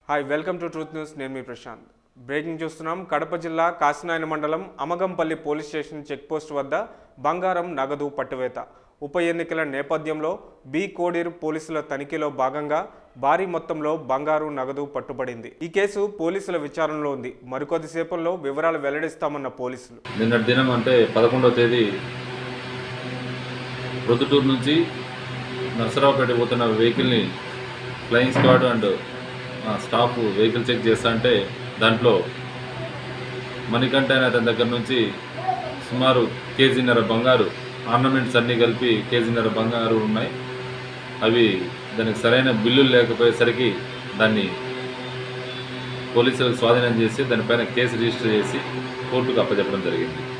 hi welcome to truth news నేను మీ Prashanth breaking చూస్తున్నాం కడప జిల్లా కాసినాయన మండలం Amagampalli police station check post వద్ద బంగారం నగదు పట్టువేత ఉప ఎన్నికల నేపథ్యంలో బి కోడీరు పోలీసుల తనిఖీలో భాగంగా భారీ మొత్తంలో బంగారు నగదు పట్టుబడింది ఈ కేసు పోలీసుల విచారణలో ఉంది మరికొద్దిసేపట్లో వివరాలు వెల్లడిస్తామన్న పోలీసులు నిన్నటి దినం అంటే పదకొండవ తేదీ ప్రొద్దుటూరు నుంచి నరసరావుపేట పోతున్న వెహికల్ని ఫ్లయింగ్ స్క్వాడ్ అండ్ ఆ, స్టాఫ్ వెహికల్ చెక్ చేస్తా అంటే దాంట్లో మణికంఠ అనే అతని దగ్గర నుంచి సుమారు కేజీన్నర బంగారు ఆర్నమెంట్స్ అన్నీ కలిపి కేజీన్నర బంగారు ఉన్నాయి అవి దానికి సరైన బిల్లులు లేకపోయేసరికి దాన్ని పోలీసులకు స్వాధీనం చేసి దానిపైన కేసు రిజిస్టర్ చేసి కోర్టుకు అప్పచెప్పడం జరిగింది